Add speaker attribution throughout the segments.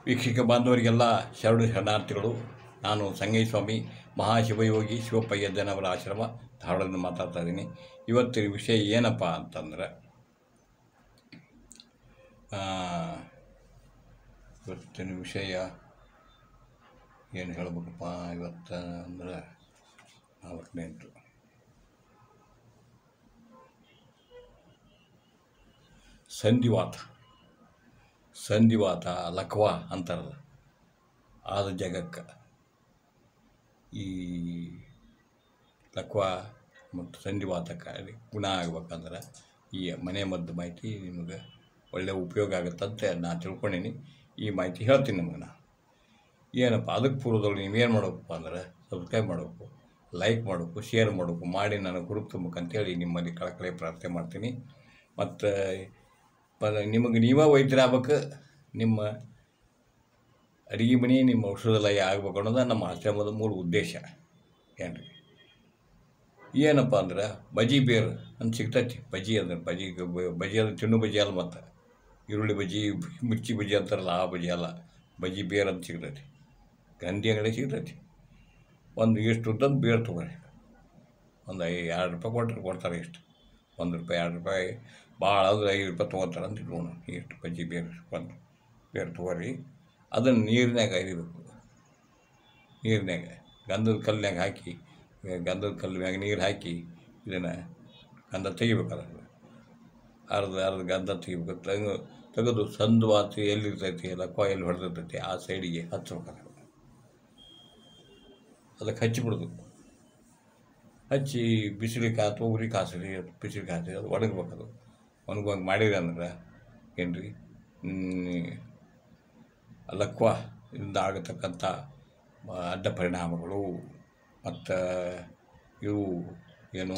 Speaker 1: ವೀಕ್ಷಕ ಬಾಂಧವರಿಗೆಲ್ಲ ಶರಣು ಶರಣಾರ್ಥಿಗಳು ನಾನು ಸಂಗಯ್ಯಸ್ವಾಮಿ ಮಹಾಶಿವಯೋಗಿ ಶಿವಪ್ಪಯ್ಯದ್ದನವರ ಆಶ್ರಮ ಧಾರವಾಡದಿಂದ ಮಾತಾಡ್ತಾ ಇದ್ದೀನಿ ಇವತ್ತಿನ ವಿಷಯ ಏನಪ್ಪ ಅಂತಂದ್ರೆ ಆ, ಇವತ್ತಿನ ವಿಷಯ ಏನು ಹೇಳ್ಬೇಕಪ್ಪ ಇವತ್ತು ಅಂದ್ರೆ ನಾಲ್ಕನೇ ಎಂಟು ಸಂಧಿವಾತ ಸಂಧಿವಾತ ಲಕ್ವಾ ಅಂತಾರಲ್ಲ ಆದ ಜಗಕ್ಕೆ ಈ ಲಕ್ವಾ ಮತ್ತು ಸಂಧಿವಾತಕ್ಕೆ ಗುಣ ಆಗ್ಬೇಕಂದ್ರೆ ಈ ಮನೆ ಮದ್ದು ಮಾಹಿತಿ ನಿಮಗೆ ಒಳ್ಳೆಯ ಉಪಯೋಗ ಆಗುತ್ತಂತೆ ನಾನು ತಿಳ್ಕೊಂಡೀನಿ ಈ ಮಾಹಿತಿ ಹೇಳ್ತೀನಿ ನಿಮಗೆ ನಾನು ಏನಪ್ಪ ಅದಕ್ಕೆ ಪೂರ್ವದೊಳಗೆ ನೀವೇನು ಮಾಡಬೇಕಪ್ಪ ಅಂದ್ರೆ ಸಬ್ಸ್ಕ್ರೈಬ್ ಮಾಡಬೇಕು ಲೈಕ್ ಮಾಡಬೇಕು ಶೇರ್ ಮಾಡಬೇಕು ಮಾಡಿ ನನಗೆ ಗ್ರೂಪ್ ತುಂಬಬೇಕಂತೇಳಿ ನಿಮ್ಮಲ್ಲಿ ಕಳಕಳಿ ಪ್ರಾರ್ಥನೆ ಮಾಡ್ತೀನಿ ಮತ್ತು ಪ ನಿಮಗೆ ನೀವೇ ವೈದ್ಯರಾಗಬೇಕು ನಿಮ್ಮ ಅಡಿಗೆ ಮನೆ ನಿಮ್ಮ ಔಷಧಾಲಯ ಆಗ್ಬೇಕು ಅನ್ನೋದು ನಮ್ಮ ಆಶ್ರಮದ ಮೂಲ ಉದ್ದೇಶ ಏನು ರೀ ಏನಪ್ಪ ಅಂದ್ರೆ ಬಜಿ ಬೇರು ಅಂತ ಸಿಗ್ತೈತಿ ಬಜಿ ಅಂದ್ರೆ ಬಜಿ ಬ- ಬಜಿ ಅಂದ್ರೆ ತಿನ್ನು ಬಜಿ ಅಲ್ಲ ಮತ್ತು ಈರುಳ್ಳಿ ಬಜಿ ಮಿರ್ಚಿ ಬಜಿ ಅಂತಾರಲ್ಲ ಆ ಬಜಿ ಅಲ್ಲ ಬಜಿ ಬೇರು ಅಂತ ಸಿಗ್ತೈತಿ ಗಂಧಿ ಅಂಗಡಿ ಸಿಗ್ತೈತಿ ಒಂದು ಇಷ್ಟು ಉದ್ದಂದು ಬೇರು ತೊಗೊಳ್ರಿ ಒಂದು ಐ ಎರಡು ರೂಪಾಯಿ ಕೊಟ್ಟರೆ ಕೊಡ್ತಾರೆ ಇಷ್ಟು ಒಂದು ರೂಪಾಯಿ ಎರಡು ರೂಪಾಯಿ ಭಾಳ ಅಂದ್ರೆ ಐದು ರೂಪಾಯಿ ತೊಗೊತಾರೆ ಅಂತ ಇಟ್ಕೊಂಡು ಇಷ್ಟು ಬಜ್ಜಿ ಬೇರು ಒಂದು ಬೇರು ತೊಗೊರಿ ಅದನ್ನು ನೀರಿನಾಗ ಅರಿಬೇಕು ನೀರಿನಾಗ ಗಂಧದ ಕಲ್ಲಿನಾಗ ಹಾಕಿ ಗಂಧದ ಕಲ್ಲು ಮ್ಯಾಗ ನೀರು ಹಾಕಿ ಇದನ್ನು ಗಂಧ ತೆಗಿಬೇಕು ಅದನ್ನು ಅರ್ಧ ಅರ್ಧ ಗಂಧ ತೆಗಿಬೇಕು ತೆಗೆದು ತೆಗೆದು ಸಂದು ವಾತಿ ಎಲ್ಲಿರ್ತೈತಿ ಲಕ್ವ ಎಲ್ಲಿ ಹೊಡೆದಿರ್ತೈತಿ ಆ ಸೈಡಿಗೆ ಹಚ್ಬೇಕು ಅದನ್ನು ಅದಕ್ಕೆ ಹಚ್ಚಿಬಿಡೋದು ಹಚ್ಚಿ ಬಿಸಿಲಿಗೆ ಅಥವಾ ಉರಿ ಕಾಸಿರಿ ಬಿಸಿಲಿಗೆ ಹಾಕಿ ಅದು ಒಣಗ್ಬೇಕು ಅದು ಒಣಗುವಂಗೆ ಮಾಡಿರಿ ಅಂದ್ರೆ ಏನು ರೀ ಲಕ್ವ ಇಂದ ಆಗತಕ್ಕಂಥ ಆ, ಅಡ್ಡ ಪರಿಣಾಮಗಳು ಮತ್ತು ಇವು ಏನು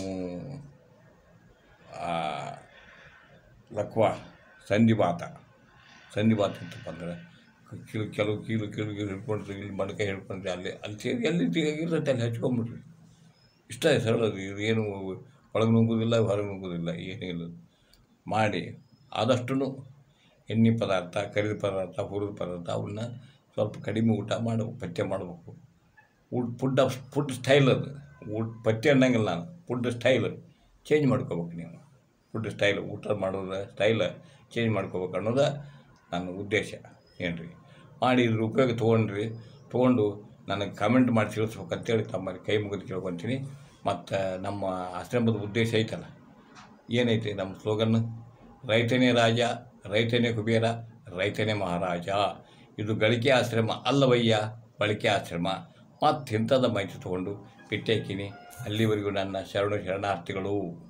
Speaker 1: ಆ, ಲಕ್ವ ಸಂಧಿವಾತ ಸಂಧಿವಾತ ಅಂತಪ್ಪ ಅಂದ್ರೆ ಕೀಲು ಕೆಲವು ಕೀಲು ಕೀಲು ಕೀಲು ಹಿಡ್ಕೊಂಡ್ರೆ ಇಲ್ಲಿ ಮಡಕೆ ಹಿಡ್ಕೊಂಡ್ರೆ ಅಲ್ಲಿ ಅಲ್ಲಿ ಸೇರಿ ಎಲ್ಲಿ ಇರ್ತೈತೆ ಅಲ್ಲಿ ಹಚ್ಕೊಂಬಿಡ್ರಿ ಇಷ್ಟ ಸರಳ ಅದು ಇದು ಏನು ಒಳಗೆ ನುಗ್ಗೋದಿಲ್ಲ ಹೊರಗೆ ನುಗ್ಗೋದಿಲ್ಲ ಏನಿಲ್ಲ ಮಾಡಿ ಆದಷ್ಟು ಎಣ್ಣೆ ಪದಾರ್ಥ ಕರಿದ ಪದಾರ್ಥ ಹುರಿದ ಪದಾರ್ಥ ಅವನ್ನ ಸ್ವಲ್ಪ ಕಡಿಮೆ ಊಟ ಮಾಡಬೇಕು ಪಥ್ಯ ಮಾಡಬೇಕು ಊಟ ಫುಡ್ ಫುಡ್ ಸ್ಟೈಲ್ ಅದು ಊಟ ಪಥ್ಯ ಅನ್ನಂಗಿಲ್ಲ ನಾನು ಫುಡ್ ಸ್ಟೈಲ್ ಚೇಂಜ್ ಮಾಡ್ಕೋಬೇಕು ನೀವು ಫುಡ್ ಸ್ಟೈಲ್ ಊಟ ಮಾಡೋದ ಸ್ಟೈಲ್ ಚೇಂಜ್ ಮಾಡ್ಕೋಬೇಕು ಅನ್ನೋದು ನನ್ನ ಉದ್ದೇಶ ಏನು ರೀ ಮಾಡಿ ಇದ್ರ ಉಪಯೋಗ ತೊಗೊಂಡ್ರಿ ತೊಗೊಂಡು ನನಗೆ ಕಮೆಂಟ್ ಮಾಡಿ ತಿಳಿಸ್ಬೇಕು ಅಂತೇಳಿ ತಮ್ಮಲ್ಲಿ ಕೈ ಮುಗಿದು ಕೇಳ್ಕೊತೀನಿ ಮತ್ತು ನಮ್ಮ ಆಶ್ರಮದ ಉದ್ದೇಶ ಐತಲ್ಲ ಏನೈತಿ ನಮ್ಮ ಸ್ಲೋಗನ್ ರೈತನೇ ರಾಜ ರೈತನೇ ಕುಬೇರ ರೈತನೇ ಮಹಾರಾಜ ಇದು ಗಳಿಕೆ ಆಶ್ರಮ ಅಲ್ಲವಯ್ಯ ಬಳಕೆ ಆಶ್ರಮ ಮತ್ತು ಇಂಥದ್ದು ಮಾಹಿತಿ ತೊಗೊಂಡು ಬಿಟ್ಟಿ ಹಾಕೀನಿ ಅಲ್ಲಿವರೆಗೂ ನನ್ನ ಶರಣು ಶರಣಾರ್ಥಿಗಳು